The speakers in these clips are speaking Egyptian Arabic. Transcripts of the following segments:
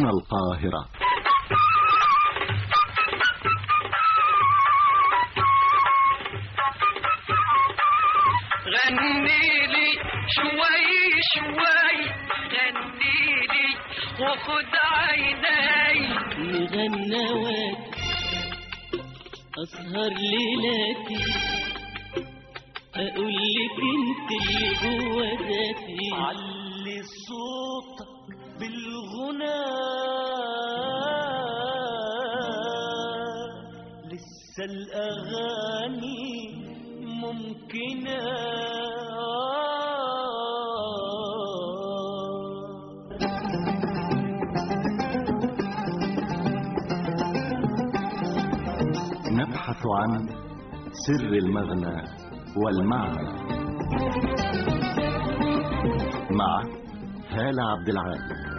هنا القاهرة غني لي شوي شوي غني لي وخد عيني مغنوات أسهر ليلاتي أقول لك أنت اللي جوا ذاتي علي صوتك بالغنى لسه الأغاني ممكنة نبحث عن سر المغنى والمعنى مع هالة عبد العال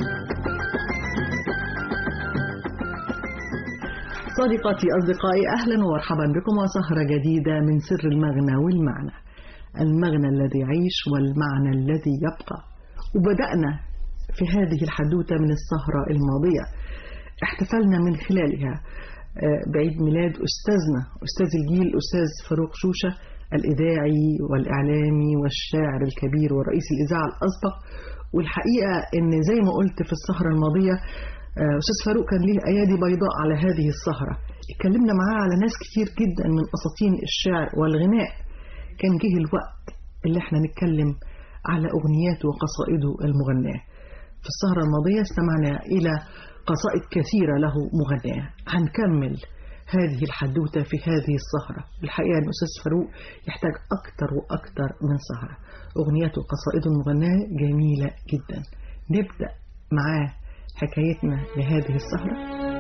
صديقاتي أصدقائي أهلا ومرحبا بكم وسهرة جديدة من سر المغنى والمعنى المغنى الذي يعيش والمعنى الذي يبقى وبدأنا في هذه الحدوتة من السهرة الماضية احتفلنا من خلالها آه، بعيد ميلاد أستاذنا أستاذ الجيل أستاذ فاروق شوشة الإذاعي والإعلامي والشاعر الكبير ورئيس الإذاعة الأسبق والحقيقة إن زي ما قلت في السهرة الماضية آه، أستاذ فاروق كان ليه أيادي بيضاء على هذه السهرة اتكلمنا معاه على ناس كتير جدا من أساطين الشعر والغناء كان جه الوقت اللي احنا نتكلم على أغنياته وقصائده المغناة في السهرة الماضية استمعنا إلى قصائد كثيرة له مغناة هنكمل هذه الحدوتة في هذه السهرة الحقيقة أن أستاذ فاروق يحتاج أكتر وأكتر من سهرة أغنياته وقصائده المغناة جميلة جدا نبدأ معاه حكايتنا لهذه السهرة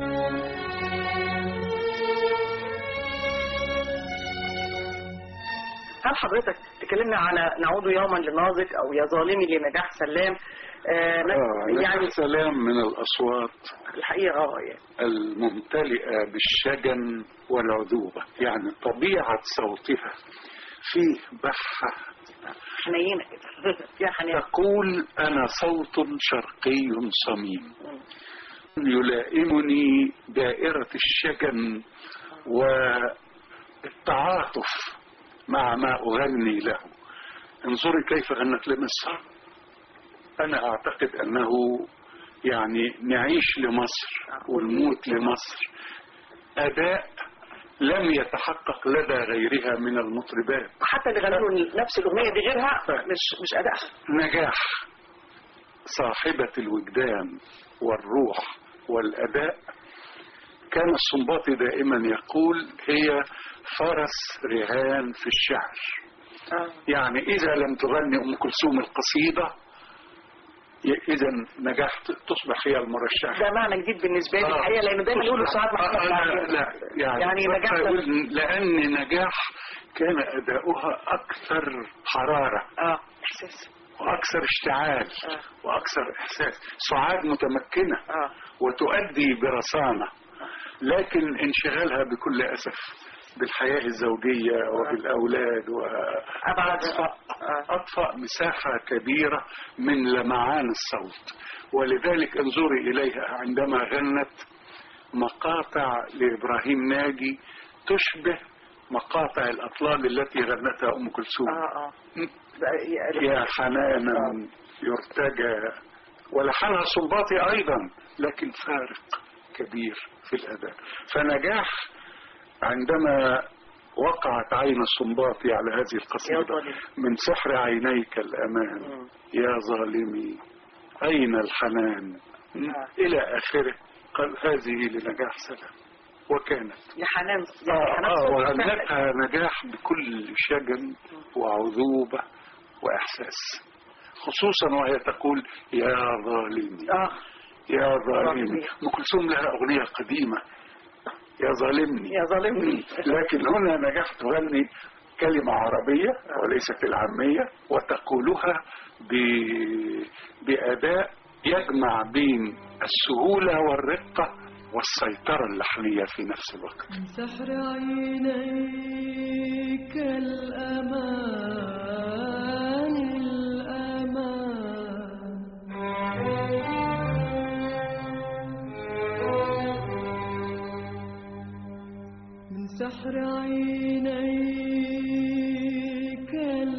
هل حضرتك تكلمنا على نعود يوما لناظك او يا ظالمي لنجاح سلام آه آه يعني يعني سلام من الأصوات الحقيقه اه يعني الممتلئة بالشجن والعذوبة يعني طبيعة صوتها فيه بحة حنينه كده فيها حنين تقول أنا صوت شرقي صميم يلائمني دائرة الشجن والتعاطف مع ما أغني له انظري كيف غنت لمصر أنا أعتقد أنه يعني نعيش لمصر ونموت لمصر أداء لم يتحقق لدى غيرها من المطربات حتى اللي غنوا نفس الاغنيه دي غيرها مش مش ادائها نجاح صاحبة الوجدان والروح والأداء كان السنباطي دائما يقول هي فرس رهان في الشعر آه. يعني إذا لم تغني أم كلثوم القصيدة إذا نجحت تصبح هي المرشحة ده معنى جديد بالنسبه لي آه. الحقيقه لانه دايما يقولوا ساعات آه، محمود لا, عبد لا يعني, يعني نجاح يقول لأن نجاح كان أداؤها أكثر حرارة اه احساس وأكثر اشتعال آه. وأكثر إحساس سعاد متمكنة اه وتؤدي برصانة لكن انشغالها بكل أسف بالحياة الزوجية وبالأولاد ابعد وأطفأ آه. أطفأ مساحة كبيرة من لمعان الصوت ولذلك انظري إليها عندما غنت مقاطع لإبراهيم ناجي تشبه مقاطع الأطلال التي غنتها أم كلثوم اه اه بقى- يا حنانا يرتجى ولحنها السنباطي أيضا لكن فارق كبير في الأداء فنجاح عندما وقعت عين السنباطي على هذه يا القصيدة ظالم. من سحر عينيك الأمان مم. يا ظالمي أين الحنان آه. إلى آخره قال هذه لنجاح سلام وكانت يا حنان يعني آه حنان آه صوتك وغنتها نجاح بكل شجن وعذوبة وإحساس خصوصا وهي تقول يا ظالمي اه يا ظالمي ظالمي. أم كلثوم لها أغنية قديمة يا ظالمني يا ظالمني لكن هنا نجحت تغني كلمة عربية وليست العامية وتقولها ب... بأداء يجمع بين السهولة والرقة والسيطرة اللحنية في نفس الوقت سحر عينيك الأمان الأمان سحر عينيك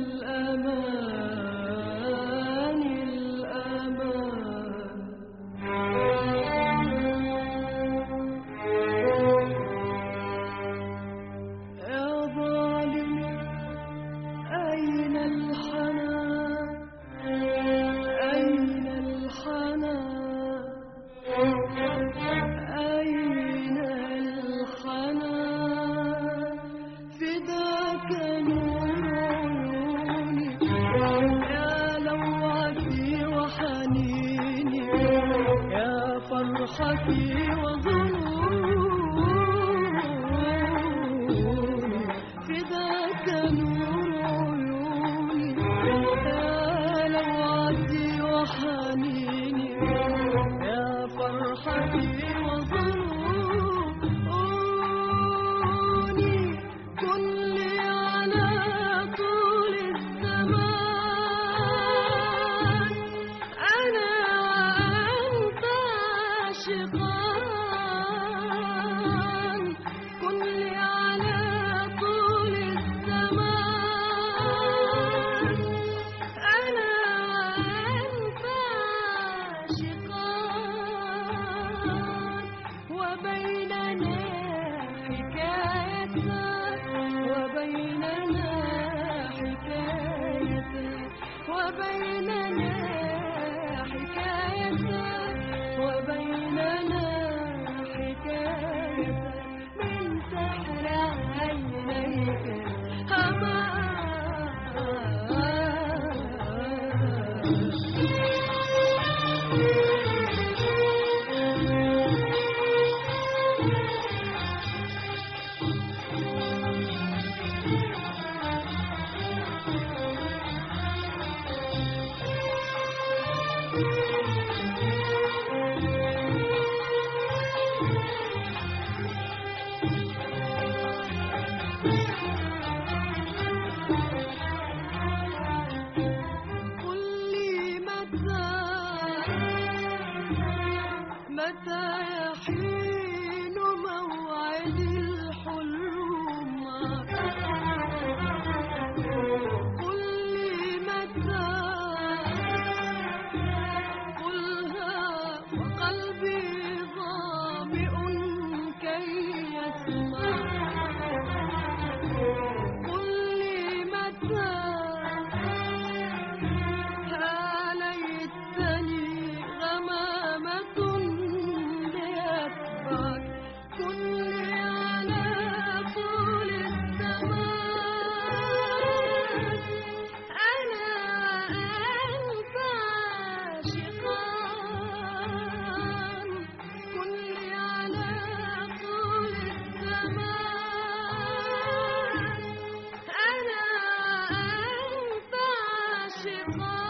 الأمان الأمان يا ظالم أين الحنان أين الحنان أين الحنان فداك نور عيوني يا لوعتي وحنيني يا فرحتي وظنوني فداك نور عيوني يا لوعتي وحنيني يا فرحتي وظنوني كن لي على طول الزمان أنا وأنت عاشقان كن لي على طول الزمان أنا وأنت عاشقان وبيننا حكاية وبيننا حكاية وبيننا حكاية وبيننا حكاية من سحر عينيك أمان قل لي متى متى يحين موعد الحلم قل لي متى قلها وقلبي ظامئ كي يسمع قل لي متى يا ليتني غمامة لأتبعك كن لي على طول الزمان أنا أنت عاشقان كن لي على طول الزمان أنا أنت عاشقان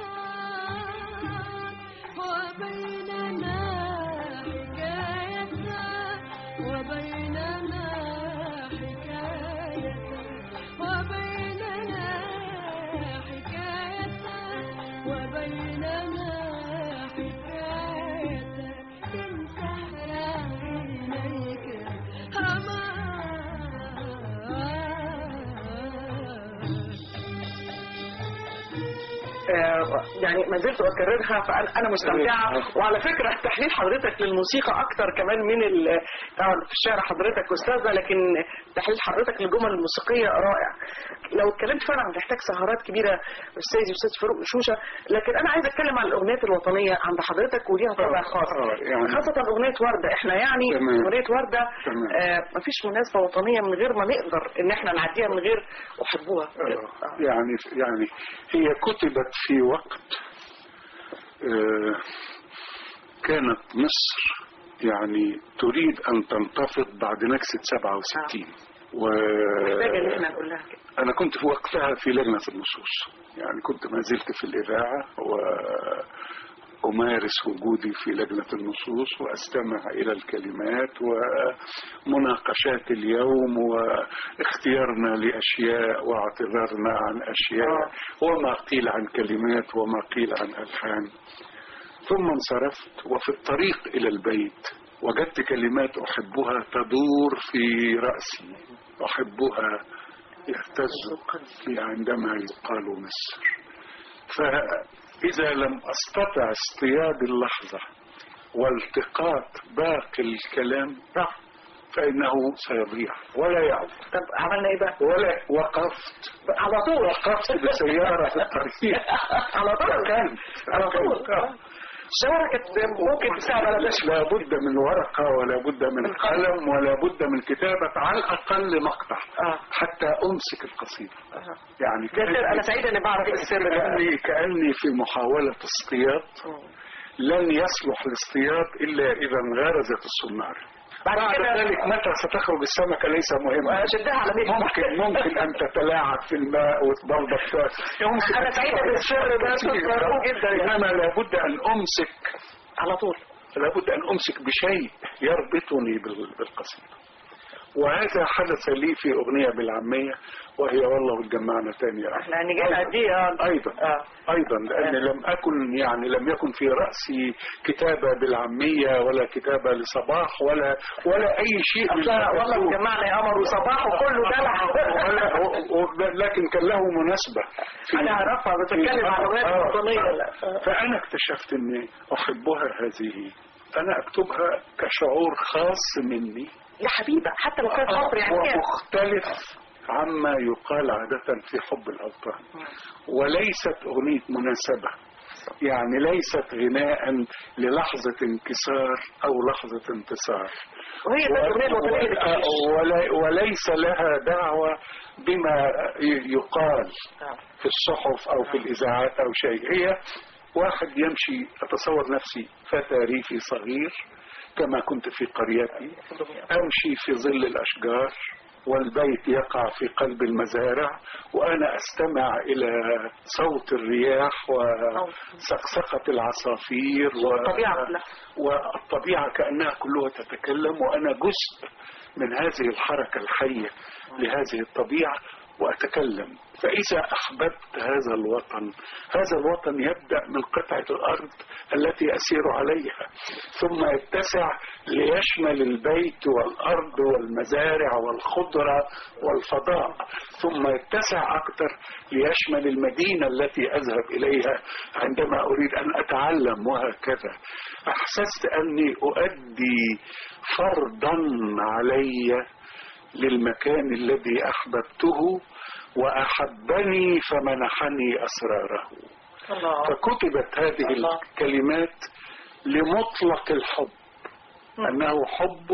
وبيننا حكاية وبيننا حكاية وبيننا حكاية وبيننا حكاية من سحر عينيك أمان آه، يعني ما زلت اكررها فانا أنا مستمتعه وعلى فكره تحليل حضرتك للموسيقى اكتر كمان من ال- طبعا في الشعر حضرتك استاذه لكن تحليل حضرتك للجمل الموسيقيه رائع لو اتكلمت فعلا عن تحتاج سهرات كبيره استاذ استاذ فاروق شوشه لكن انا عايز اتكلم عن الاغنيات الوطنيه عند حضرتك وليها طابع خاص آه، يعني- خاصه اغنيه ورده احنا يعني تمام. اغنيه ورده تمام. آه مفيش مناسبه وطنيه من غير ما نقدر ان احنا نعديها من غير احبوها آه، يعني يعني هي كتبت في وقت آه، كانت مصر يعني تريد أن تنتفض بعد نكسة 67 و محتاجه ان احنا نقول لها كده أنا كنت في وقتها في لجنة النصوص يعني كنت ما زلت في الإذاعة وأمارس وجودي في لجنة النصوص وأستمع إلى الكلمات ومناقشات اليوم واختيارنا لأشياء واعتذارنا عن أشياء وما قيل عن كلمات وما قيل عن ألحان ثم انصرفت وفي الطريق إلى البيت وجدت كلمات أحبها تدور في رأسي أحبها يهتز قلبي عندما يقال مصر فإذا لم أستطع اصطياد اللحظة والتقاط باقي الكلام فإنه سيضيع ولا يعود طب عملنا ايه بقى؟ ولا وقفت على طول وقفت بسيارة في الطريق على طول كان على طول آه. الشوارع كانت ممكن تساعد على ده مش لابد من ورقة ولا بد من قلم ولا بد من كتابة على الأقل مقطع آه. حتى أمسك القصيدة يعني ده سر انا سعيده اني بعرف السر ده كأني, كأني في محاولة اصطياد لن يصلح الاصطياد إلا إذا انغرزت الصنار بعد بعد كده ذلك متى ستخرج السمكة ليس مهما شدها على مين ممكن ممكن أن تتلاعب في الماء وتبلبط يمكن أنا أن سعيدة تخرج بالسر ده، كتير. شكراً جداً يعني. إنما لابد أن أمسك على طول لابد أن أمسك بشيء يربطني بال- بالقصيدة وهذا حدث لي في أغنية بالعامية وهي والله اتجمعنا تاني يا أحمد. احنا هنجي دي اه أيضا اه أيضا لأن لم أكن يعني لم يكن في رأسي كتابة بالعامية ولا كتابة لصباح ولا ولا أي شيء من أصلا هذا والله السوء. مجمعنا يا قمر وصباح وكله دلع ولا و- و- لكن كان له مناسبة في- انا اعرفها بتتكلم عن الاغنيه آه. الوطنيه فأنا اكتشفت أني أحبها هذه أنا أكتبها كشعور خاص مني يا حبيبه حتى لو كانت مصر يعني هي- ومختلف عما يقال عادة في حب الأوطان وليست أغنية مناسبة يعني ليست غناء للحظة انكسار أو لحظة انتصار وهي ده الاغنيه الوطنيه اللي ولا- بتعيش. ولا وليس لها دعوة بما ي- يقال آه. في الصحف أو في الإذاعات أو شيء هي واحد يمشي أتصور نفسي فتى ريفي صغير كما كنت في قريتي أمشي في ظل الأشجار والبيت يقع في قلب المزارع وأنا أستمع إلى صوت الرياح وسقسقة العصافير و... والطبيعة كلها. والطبيعة كأنها كلها تتكلم وأنا جزء من هذه الحركة الحية لهذه الطبيعة وأتكلم فإذا أحببت هذا الوطن هذا الوطن يبدأ من قطعة الأرض التي أسير عليها ثم يتسع ليشمل البيت والأرض والمزارع والخضرة والفضاء ثم يتسع أكثر ليشمل المدينة التي أذهب إليها عندما أريد أن أتعلم وهكذا أحسست أني أؤدي فرضا علي للمكان الذي أحببته وأحبني فمنحني أسراره الله فكتبت هذه الله. الكلمات لمطلق الحب أنه حب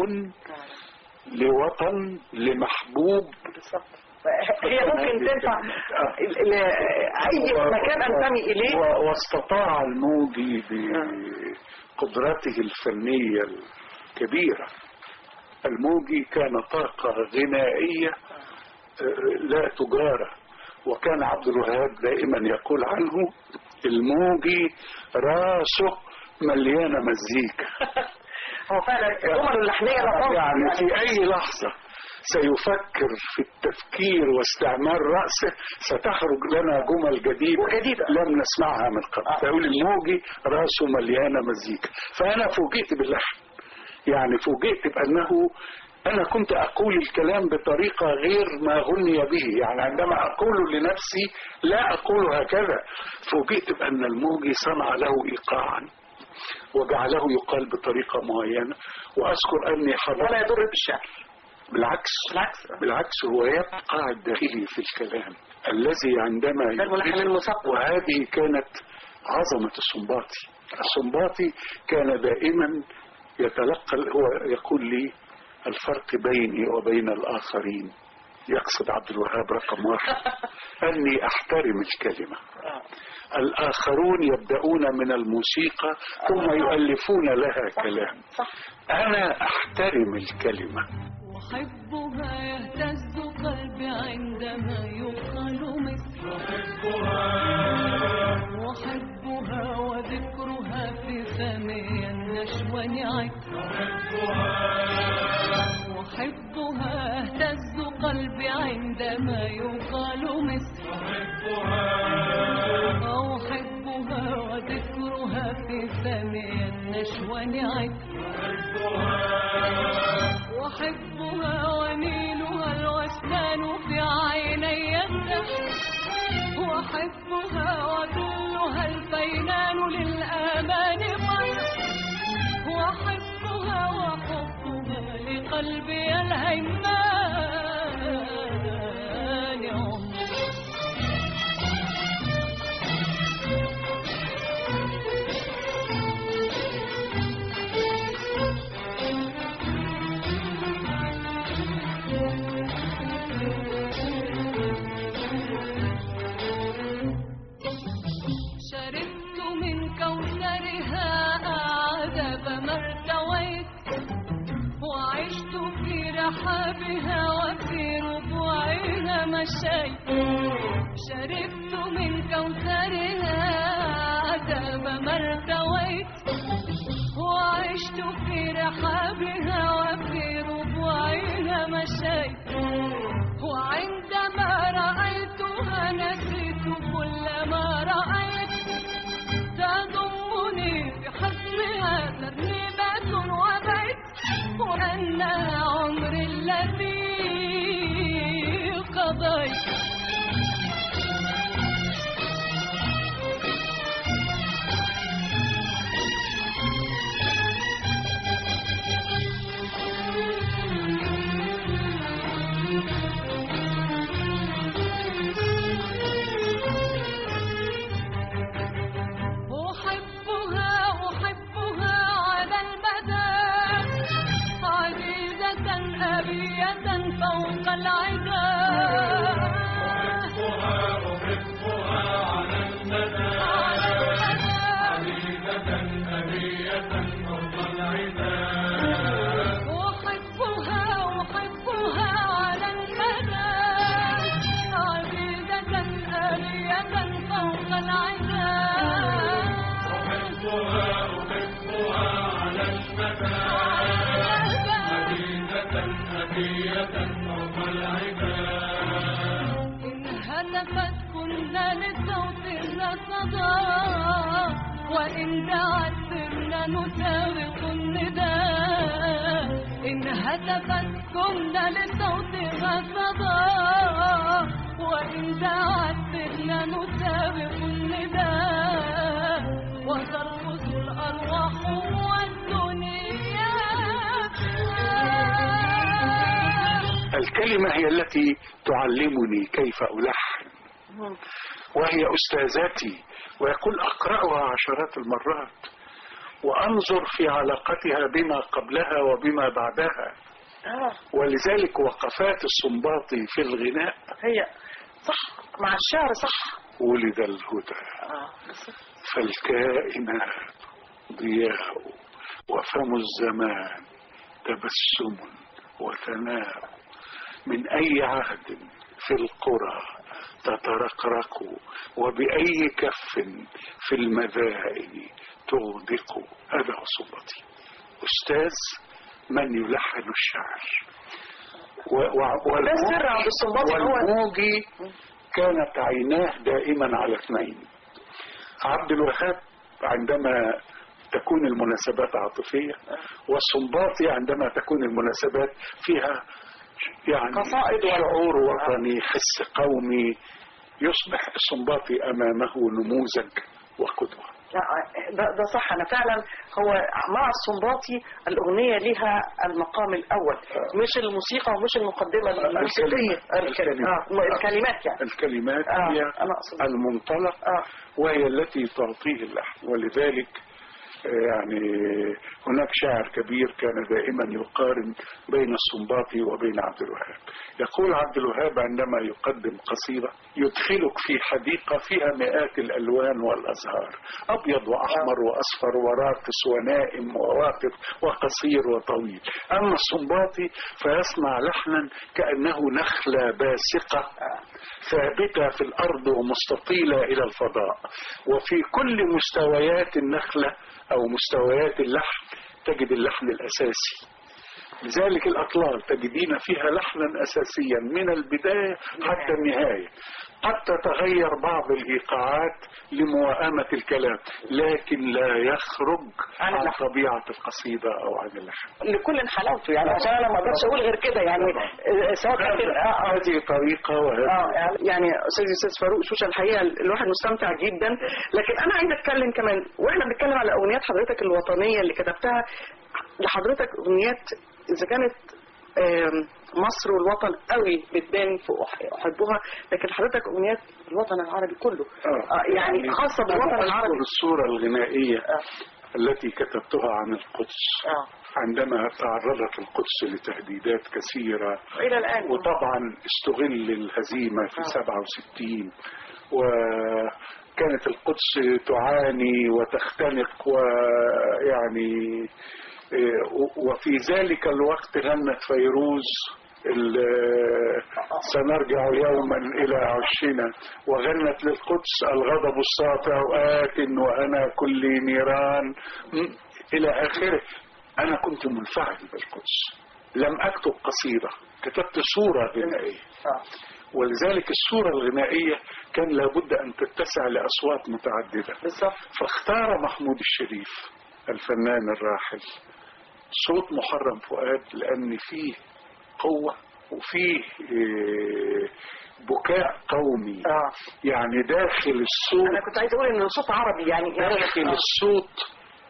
لوطن لمحبوب بالظبط هي ممكن تنفع ل- ل- اي مكان انتمي اليه و- واستطاع الموجي بقدرته الفنية الكبيرة الموجي كان طاقة غنائية آه، لا تجارة وكان عبد الوهاب دائما يقول عنه الموجي راسه مليانة مزيكا هو فعلا الجمل اللحنيه لطيفة. يعني في أي لحظة سيفكر في التفكير واستعمال رأسه ستخرج لنا جمل جديدة وجديدة. لم نسمعها من قبل فيقول الموجي راسه مليانة مزيكا فأنا فوجئت باللحن يعني فوجئت بأنه أنا كنت أقول الكلام بطريقة غير ما غني به يعني عندما أقول لنفسي لا أقول هكذا فوجئت بأن الموجي صنع له إيقاعا وجعله يقال بطريقة معينة وأذكر أني حضرت ولا يضر بالشعر بالعكس بالعكس بالعكس هو يبقى الداخلي في الكلام الذي عندما ده الملحن يدرك- المثقف. وهذه كانت عظمة السنباطي السنباطي كان دائما يتلقى هو يقول لي الفرق بيني وبين الآخرين يقصد عبد الوهاب رقم واحد أني أحترم الكلمة الآخرون يبدأون من الموسيقى ثم يؤلفون لها كلام أنا أحترم الكلمة أحبها يهتز قلبي عندما يقال مصر أحبها وذكرها في فمي النشوى عطر أحبها اهتز قلبي عندما يقال مصر أحبها وذكرها في فمي النشوى عطر أحبها ونيلها الوسنان في عيني الدهر وأحبها وظلها الفينان للآمان قدر وأحبها وحبها لقلبي الهيمان عمر شربت من كوثرها أعذب ما ارتويت وعشت في رحابها وفي ربوعها مشيت شربت من كوثرها أعذب ما ارتويت وعشت في رحابها وفي ربوعها مشيت وعندما رأيتها نسيت كل ما رأيت تضمني بحضنها ترنيمة وبيت وأنها عمري الذي قضيت أحبها أحبها على المدى عزيزة أبية فوق العدا أحبها أحبها على المدى عزيزة أبية فوق العدا أحبها أحبها على المدى عزيزة أبية فوق العدا إن هتفت كنا للصوت الرصدا وإن دعت سرنا نسابق النداء إن هتفت كنا للصوت الرصدا وإن دعت سرنا نسابق النداء وترقص الأرواح والدنيا الكلمة هي التي تعلمني كيف ألحن وهي أستاذتي ويقول أقرأها عشرات المرات وأنظر في علاقتها بما قبلها وبما بعدها آه ولذلك وقفات الصنباطي في الغناء هي صح مع الشعر صح ولد الهدى آه فالكائنات ضياء وفم الزمان تبسم وثناء من أي عهد في القرى تترقرق وبأي كف في المذائن تغدق هذا هو صوتي أستاذ من يلحن الشعر و و ده السر عند الصنباطي هو والموجي كانت عيناه دائما على اثنين عبد الوهاب عندما تكون المناسبات عاطفية والصنباطي عندما تكون المناسبات فيها يعني قصائد شعور وطني حس قومي يصبح الصنباطي أمامه نموذج وقدوة لا ده, ده صح انا فعلا هو مع الصنباطي الاغنيه لها المقام الاول مش الموسيقى ومش المقدمه الموسيقيه الكلمات. الكلمات آه. الكلمات يعني الكلمات آه، هي أنا أقصد. المنطلق آه. وهي التي تعطيه اللحن ولذلك آه، يعني هناك شاعر كبير كان دائما يقارن بين الصنباطي وبين عبد الوهاب يقول عبد الوهاب عندما يقدم قصيدة يدخلك في حديقة فيها مئات الألوان والأزهار أبيض وأحمر وأصفر وراقص ونائم وواقف وقصير وطويل أما الصنباطي فيصنع لحنا كأنه نخلة باسقة ثابتة في الأرض ومستطيلة إلى الفضاء وفي كل مستويات النخلة أو مستويات اللحن تجد اللحن الأساسي لذلك الأطلال تجدين فيها لحنا أساسيا من البداية حتى النهاية قد تتغير بعض الإيقاعات لموائمة الكلام لكن لا يخرج عن عن اللحن. طبيعة القصيدة أو عن اللحن لكل حلاوته يعني عشان انا ما اقدرش اقول غير كده يعني آه، سواء كانت ال- آه، آه. هذه طريقة وهذه اه يعني- يعني استاذ استاذ فاروق شوشه الحقيقه الواحد مستمتع جدا لكن انا عايزه اتكلم كمان واحنا بنتكلم على اغنيات حضرتك الوطنيه اللي كتبتها لحضرتك اغنيات اذا كانت آم، مصر والوطن قوي بتبان في أح- احبها لكن حضرتك اغنيات الوطن العربي كله آه، يعني خاصه بالوطن أنا العربي أذكر الصورة الغنائية آه. التي كتبتها عن القدس اه عندما تعرضت القدس لتهديدات كثيرة الى الان وطبعا استغل الهزيمة في 67 وكانت القدس تعاني وتختنق ويعني إيه، وفي ذلك الوقت غنت فيروز ال- سنرجع يوما إلى عشنا وغنت للقدس الغضب الساطع آت وأنا كل نيران م- إلى آخره أنا كنت منفعل بالقدس لم أكتب قصيدة كتبت صورة غنائية آه. ولذلك الصورة الغنائية كان لابد أن تتسع لأصوات متعددة بالظبط فاختار محمود الشريف الفنان الراحل صوت محرم فؤاد لأن فيه قوة وفيه إيه، بكاء قومي اه يعني داخل انا الصوت كنت عايزه اقول ان الصوت عربي يعني داخل آه. الصوت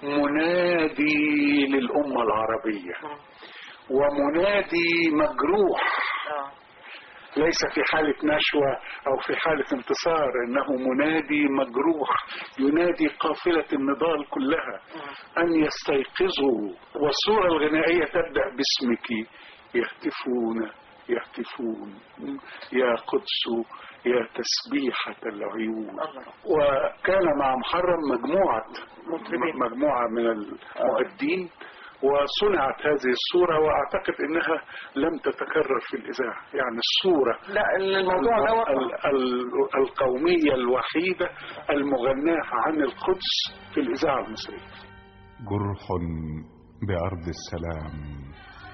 منادي للأمة العربية ومنادي مجروح آه. ليس في حالة نشوة أو في حالة انتصار إنه منادي مجروح ينادي قافلة النضال كلها أن يستيقظوا والصورة الغنائية تبدأ باسمك يهتفون يهتفون يا قدس يا تسبيحة العيون وكان مع محرم مجموعة مطربين. مجموعة من المؤدين وصنعت هذه الصورة وأعتقد أنها لم تتكرر في الإذاعة يعني الصورة لا الموضوع ده وقع. ال- ال- القومية الوحيدة المغناة عن القدس في الإذاعة المصرية جرح بأرض السلام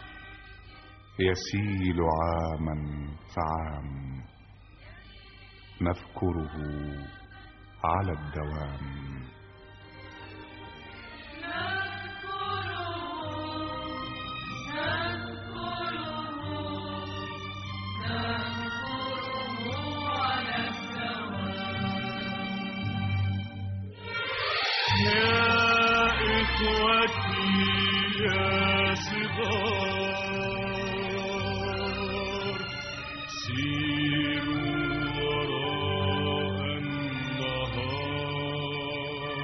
يسيل عاما فعام نذكره على الدوام يا إخوتي يا صغار سيروا وراء النهار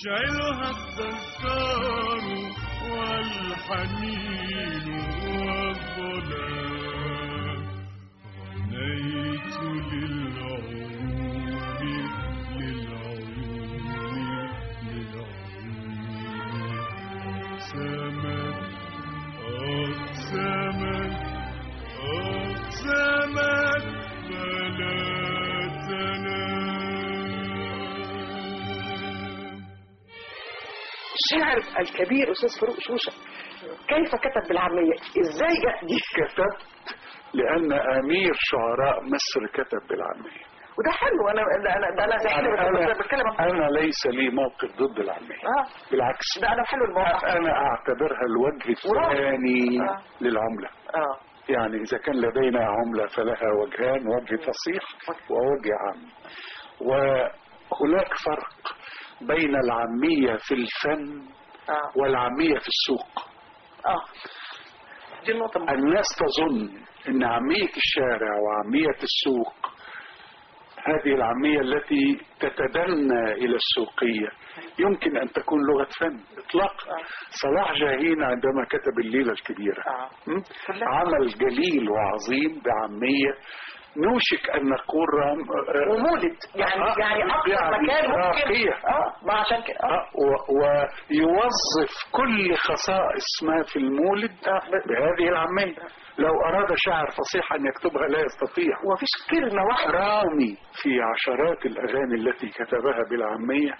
يشعلها التذكار والحنين والظلام غنيت للعيون للعيون للعيون سمت أقسمت أقسمت فلا تنام الشاعر الكبير استاذ فاروق شوشه كيف كتب بالعاميه ازاي جت دي كتبت لأن أمير شعراء مصر كتب بالعامية وده حلو انا ده انا ده انا ده حلو أنا, بس بتكلم عن- أنا ليس لي موقف ضد العامية اه بالعكس ده انا حلو الموضوع أنا أعتبرها الوجه ورائع. الثاني آه. للعملة اه يعني إذا كان لدينا عملة فلها وجهان وجه فصيح ووجه عام وهناك فرق بين العامية في الفن اه والعامية في السوق اه دي النقطه المهمة. الناس تظن ان عامية الشارع وعامية السوق هذه العامية التي تتدنى الى السوقية يمكن ان تكون لغة فن اطلاقا صلاح جاهين عندما كتب الليلة الكبيرة اه م? كلها. عمل جليل وعظيم بعامية نوشك ان نقول رام آه، ومولد يعني آه، يعني اكثر يعني مكان ممكن راقية. اه ما عشان كده اه آه، و- ويوظف كل خصائص ما في المولد بهذه العامية لو أراد شاعر فصيح أن يكتبها لا يستطيع ومفيش كلمه واحده رامي في عشرات الأغاني التي كتبها بالعامية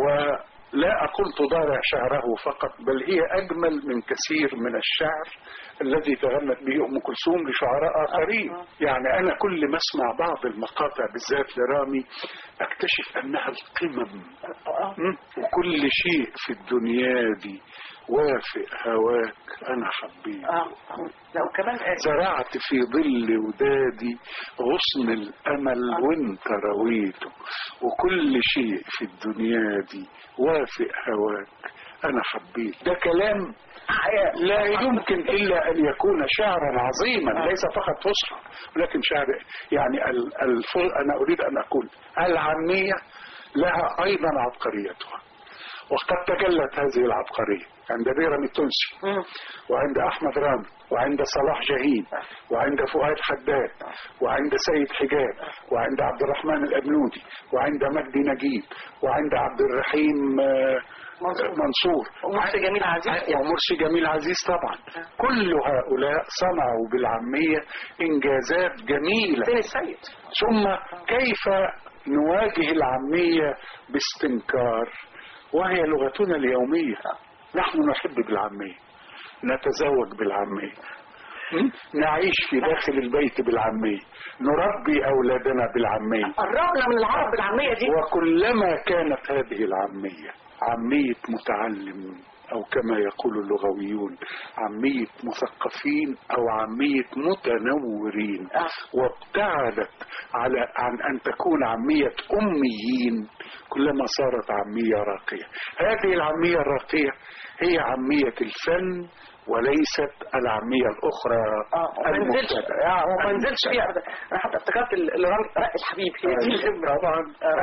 ولا أقول تضارع شعره فقط بل هي أجمل من كثير من الشعر الذي تغنت به أم كلثوم لشعراء آخرين يعني أنا كل ما أسمع بعض المقاطع بالذات لرامي أكتشف أنها القمم مم. وكل شيء في الدنيا دي وافق هواك أنا حبيت اه لا وكمان آه، زرعت في ظل ودادي غصن الأمل وانت رويته وكل شيء في الدنيا دي وافق هواك أنا حبيت ده كلام لا يمكن إلا أن يكون شعرا عظيما ليس فقط فصحى ولكن شعر يعني ال- الف... أنا أريد أن أقول العامية لها أيضا عبقريتها وقد تجلت هذه العبقرية عند بيرم التونسي مم. وعند احمد رامي وعند صلاح جاهين وعند فؤاد حداد وعند سيد حجاب وعند عبد الرحمن الابنودي وعند مجدي نجيب وعند عبد الرحيم آه، منصور. منصور ومرسي جميل عزيز ومرسي جميل عزيز طبعا كل هؤلاء صنعوا بالعامية إنجازات جميلة حسين السيد ثم كيف نواجه العامية باستنكار وهي لغتنا اليومية نحن نحب بالعامية نتزوج بالعامية م? نعيش في داخل البيت بالعامية نربي أولادنا بالعامية قربنا من العرب بالعاميه دي وكلما كانت هذه العامية عامية متعلم أو كما يقول اللغويون عامية مثقفين أو عامية متنورين آه. وابتعدت على عن أن تكون عامية أميين كلما صارت عامية راقية هذه العامية الراقية هي عامية الفن وليست العامية الأخرى اه وما نزلش المبتدأة. اه وما نزلش فيها ابدا انا حتى افتكرت ال- اللي رامي رق الحبيب هي دي الابره طبعا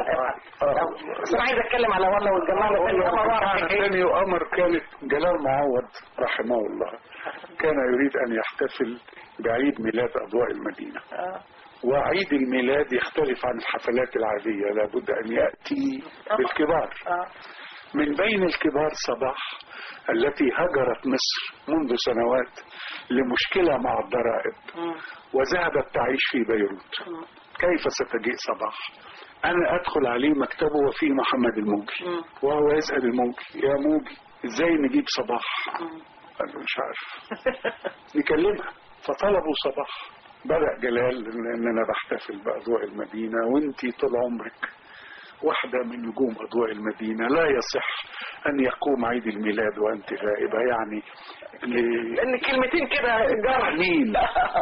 آه، بس انا عايز اتكلم على ولا والجماعه الثانيه انا بعرف ايه ثاني وأمر كانت جلال معوض رحمه الله كان يريد أن يحتفل بعيد ميلاد أضواء المدينة آه. وعيد الميلاد يختلف عن الحفلات العادية لابد أن يأتي بالكبار اه من بين الكبار صباح التي هجرت مصر منذ سنوات لمشكلة مع الضرائب مم. وذهبت تعيش في بيروت مم. كيف ستجيء صباح أنا أدخل عليه مكتبه وفيه محمد الموجي مم. وهو يسأل الموجي يا موجي إزاي نجيب صباح مم. قال له مش عارف نكلمها فطلبوا صباح بدأ جلال إن- ان انا بحتفل باضواء المدينة وانتي طول عمرك واحدة من نجوم اضواء المدينة لا يصح ان يقوم عيد الميلاد وانت غائبة يعني ل- لان كلمتين كده جرح تحليل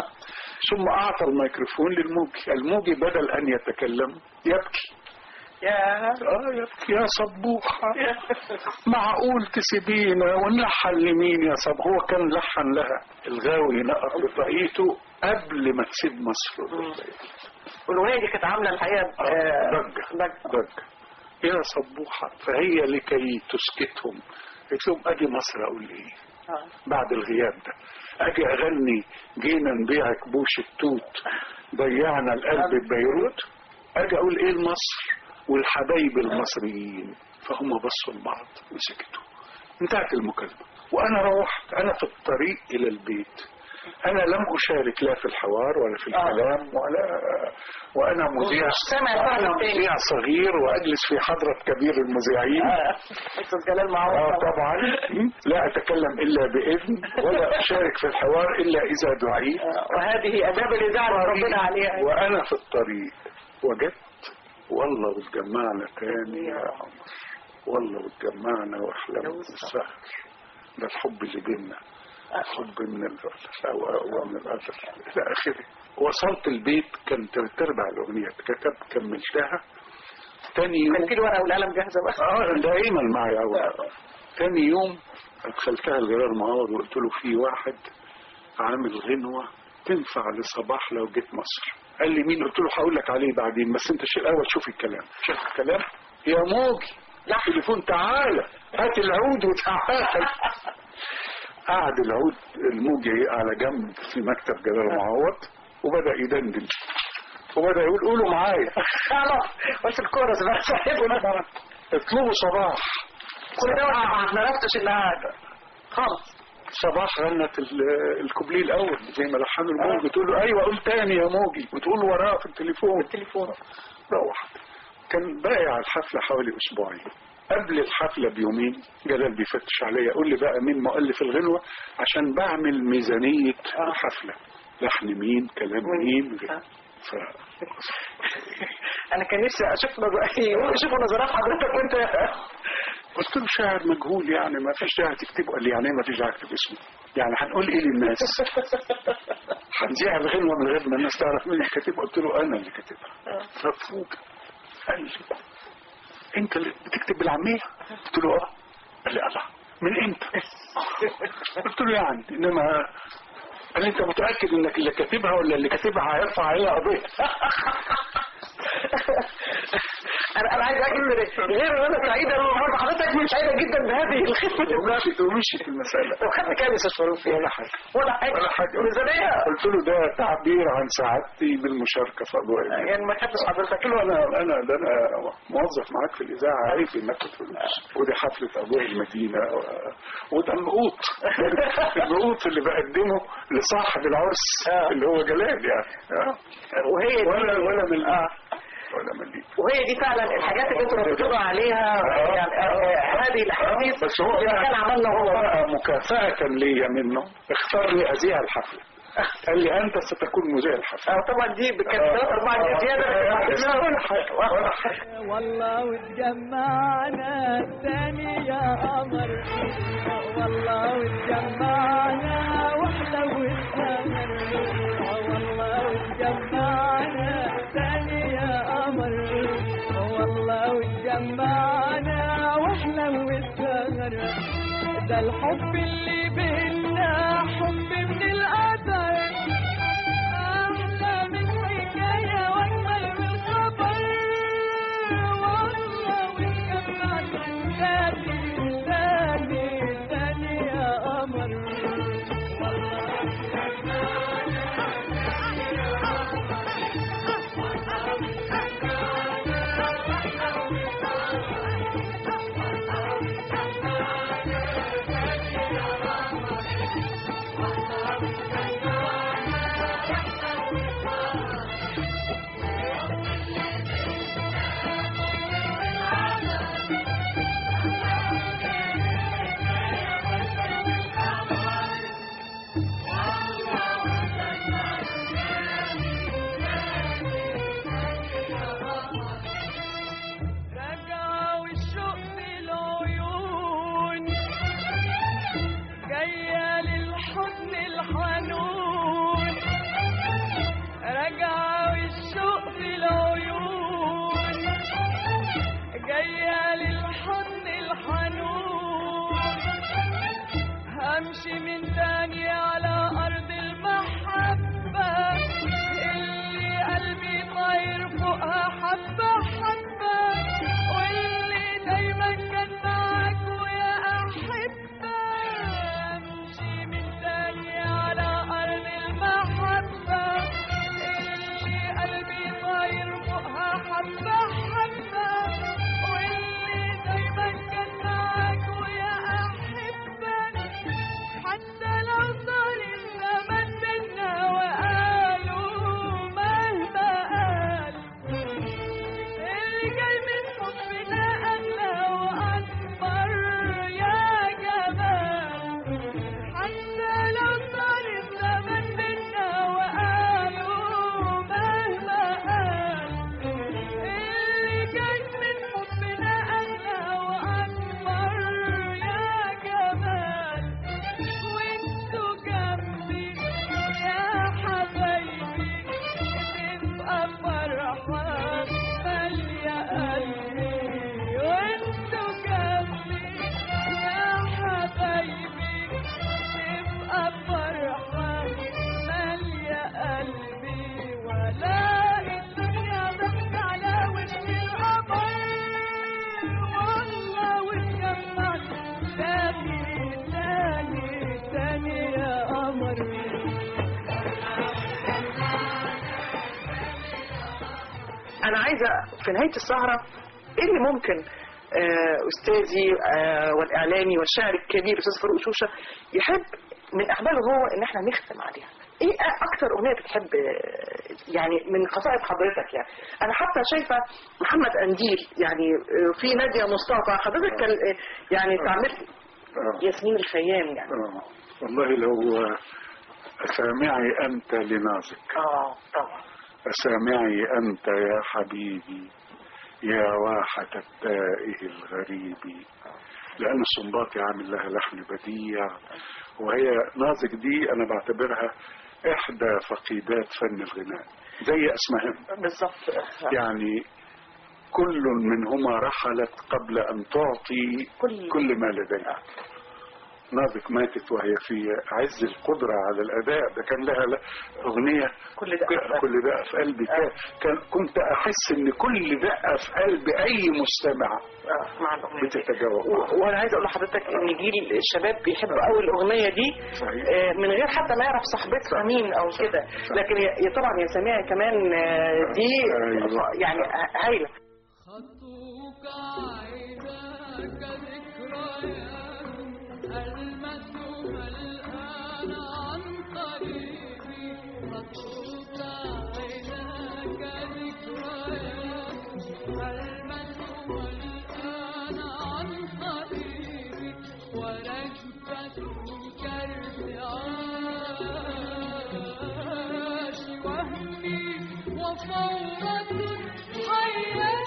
ثم اعطى الميكروفون للموجي الموجي بدل ان يتكلم يبكي يا اه يبكي يا صبوحة معقول تسيبينا ونلحن لمين يا صب هو كان لحن لها الغاوي نقف بطاقيته قبل ما تسيب مصر والاغنيه دي كانت عامله الحقيقه آه، ضجة ضجه ضجة يا صبوحة فهي لكي تسكتهم قلت لهم أجي مصر أقول إيه آه. بعد الغياب ده أجي أغني جينا نبيع كبوش التوت ضيعنا القلب ببيروت أجي أقول إيه لمصر والحبايب المصريين فهم بصوا لبعض وسكتوا انتهت المكالمة وأنا روحت أنا في الطريق إلى البيت أنا لم أشارك لا في الحوار ولا في الكلام ولا وأنا مذيع مش سامع الفعل أنا التاني. مذيع صغير وأجلس في حضرة كبير المذيعين آه. أستاذ جلال معروف اه طبعا لا اتكلم الا باذن ولا اشارك في الحوار الا اذا دعيت آه. وهذه آداب الإذاعة اللي ربنا عليها وانا في الطريق وجدت والله واتجمعنا تاني يا عمر والله واتجمعنا واحلام السهر ده الحب اللي بينا حب من الأزل أو أو من الأزل إلى آخره وصلت البيت كان تلات أرباع الأغنية اتكتب كملتها تاني يوم كان في الورقة والقلم جاهزة بقى اه دائما معي أول تاني يوم ادخلتها الجرار معوض وقلت له في واحد عامل غنوة تنفع لصباح لو جيت مصر قال لي مين قلت له هقول لك عليه بعدين بس انت شيء الاول شوف الكلام شوف الكلام يا موجي لا تليفون تعالى هات العود وتعالى قعد العود الموجي على جنب في مكتب جلال معوض وبدا يدندن وبدا يقول قولوا معايا خلاص بس الكورس بقى صاحبنا اطلبوا صباح كل ده ما عرفتش انها خالص صباح غنت ال- الكوبليه الاول زي ما لحنوا الموجي بتقول له ايوه قول تاني يا موجي وتقول له وراه في التليفون التليفون روح كان باقي على الحفله حوالي اسبوعين قبل الحفله بيومين جلال بيفتش عليا يقول لي بقى مين مؤلف الغنوه عشان بعمل ميزانيه الحفله لحن مين كلام مين آه. ف... انا كان نفسي اشوف نظ- يشوفوا نظرات حضرتك وانت قلت له شاعر مجهول يعني ما فيش داعي تكتبه قال لي يعني ايه ما فيش داعي اكتب اسمه يعني هنقول ايه للناس هنذيع الغنوه من غير ما الناس تعرف مين اللي كاتبها قلت له انا اللي كاتبها ففوق قال لي انت اللي بتكتب بالعاميه قلت له اه قال لي الله من امتى قلت له يعني انما قال لي انت متاكد انك اللي كاتبها ولا اللي كاتبها هيرفع عليها قضيه انا انا عايز اكد غير ان انا سعيده النهارده حضرتك مش سعيده جدا بهذه الخدمه ومشيت ومشيت المساله طب خدت كام يا استاذ فاروق فيها؟ ولا حاجه ولا حاجه ولا حاجة. ميزانيه قلت له ده تعبير عن سعادتي بالمشاركة في أضواء الليل. يعني ما خدتش حضرتك قلت له أنا أنا ده أنا موظف معاك في الإذاعة عارف إنك بتفلوس ودي حفلة أضواء المدينة و- وده النقوط النقوط اللي بقدمه لصاحب العرس اللي هو جلال يعني آه. وهي دي ولا ولا من آه. ولا مليم وهي دي فعلا الحاجات اللي انتوا ربطتوا عليها آه. يعني آه، هذه الاحاديث بس هو اللي كان عملنا هو بقى مكافأة ليا منه اختار لي أذيع الحفلة قال لي أنت ستكون مذيع الحفلة آه، طبعا دي كانت ثلاث اربع آه. زياده لا ولا حاجة ولا حاجة والله واتجمعنا تاني يا قمر والله واتجمعنا واحلى والسهر والله واتجمعنا تاني يا قمر والله واتجمعنا واحلى والسهر ده الحب اللي بينا حب من القدر أحلى من حكاية وأجمل من خبر والله واتجمعنا تاني تاني تاني يا قمر رجع والشوق في العيون جاية للحزن الحنون رجع انا عايزه في نهايه السهره ايه اللي ممكن آه، استاذي آه، والاعلامي والشاعر الكبير استاذ فاروق شوشه يحب من اعماله هو ان احنا نختم عليها ايه اكتر اغنيه بتحب آه، يعني من قصائد حضرتك يعني انا حتى شايفه محمد انديل يعني آه، في ناديه مصطفى حضرتك كان آه، يعني تعملت آه. ياسمين الخيام يعني آه. والله لو أسامعي أنت لنازك اه طبعا أسامعي أنت يا حبيبي يا واحة التائه الغريب لأن الصنباطي عامل لها لحن بديع وهي نازك دي أنا بعتبرها إحدى فقيدات فن الغناء زي أسمهان بالظبط يعني كل منهما رحلت قبل أن تعطي كل- كل ما لديها نازك ماتت وهي في عز القدرة على الأداء ده كان لها ل- أغنية كل دقة. كل دقة في قلبي كان كان كنت أحس إن كل دقة في قلب أي مستمع آه، مع الأغنية دي. بتتجاوب و- وانا عايز اقول لحضرتك ان جيل الشباب بيحب قوي الاغنيه دي صحيح. آه، من غير حتى ما يعرف صاحبتها مين او كده لكن يا- يا طبعا يا سميع كمان آه، دي أيوة. يعني ه- هايله خطوك عيناك ذكريات ألمسها الآن عن قريبي خطوك عيناك ذكريات ألمسها الآن عن قريبي ورجفة كارتعاش وهمي وفورة حياة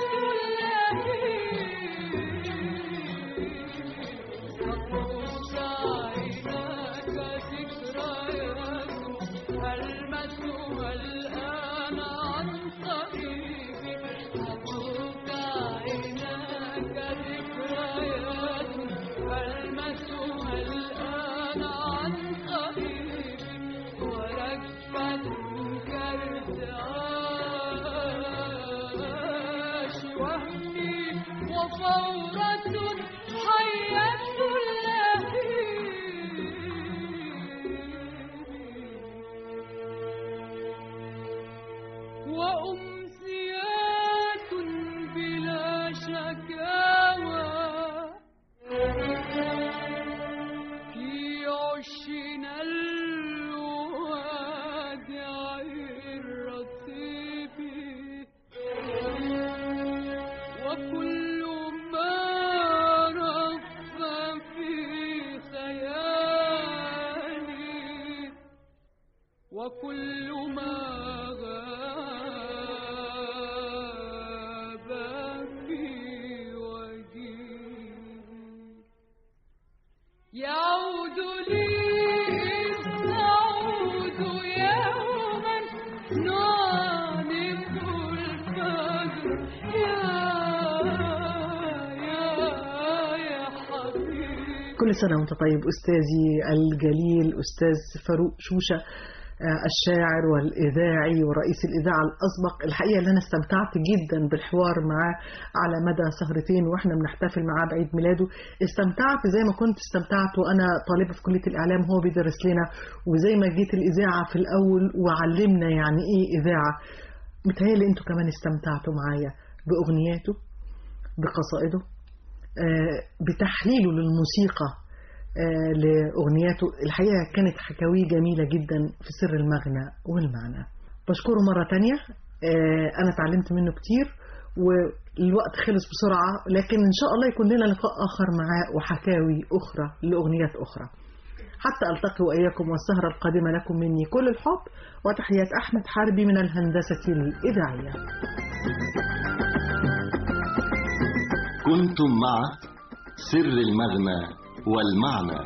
خطوك عيناك ذكريات ألمسها الآن عن قريبي خطوك عيناك ذكريات ألمسها الآن عن قريبي وركبة كارتعاش وهمي وفورة حياة اللهيب وأمسيات بلا شكاوى في عشنا الوادع الرطيب وكل ما رف في خيالي وكل ما غاب في وجهي يعود لي إذ نعود يوما نعنف الفجر يا يا يا حبيبي كل سنة وانت طيب أستاذي الجليل أستاذ فاروق شوشة آه، الشاعر والإذاعي ورئيس الإذاعة الأسبق الحقيقة اللي أنا استمتعت جدا بالحوار معاه على مدى سهرتين وإحنا بنحتفل معاه بعيد ميلاده استمتعت زي ما كنت استمتعت وأنا طالبة في كلية الإعلام هو بيدرس لنا وزي ما جيت الإذاعة في الأول وعلمنا يعني إيه إذاعة متهيألي أنتوا كمان استمتعتوا معايا بأغنياته بقصائده آه، بتحليله للموسيقى آه، لأغنياته الحقيقة كانت حكاويه جميلة جدا في سر المغنى والمعنى بشكره مرة تانية آه، أنا اتعلمت منه كتير والوقت خلص بسرعة لكن إن شاء الله يكون لنا لقاء آخر معاه وحكاوي أخرى لأغنيات أخرى حتى ألتقي وإياكم والسهرة القادمة لكم مني كل الحب وتحيات أحمد حربي من الهندسة الإذاعية كنتم مع سر المغنى والمعنى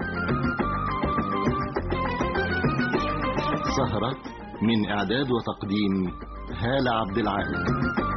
سهرة من إعداد وتقديم هالة عبد العال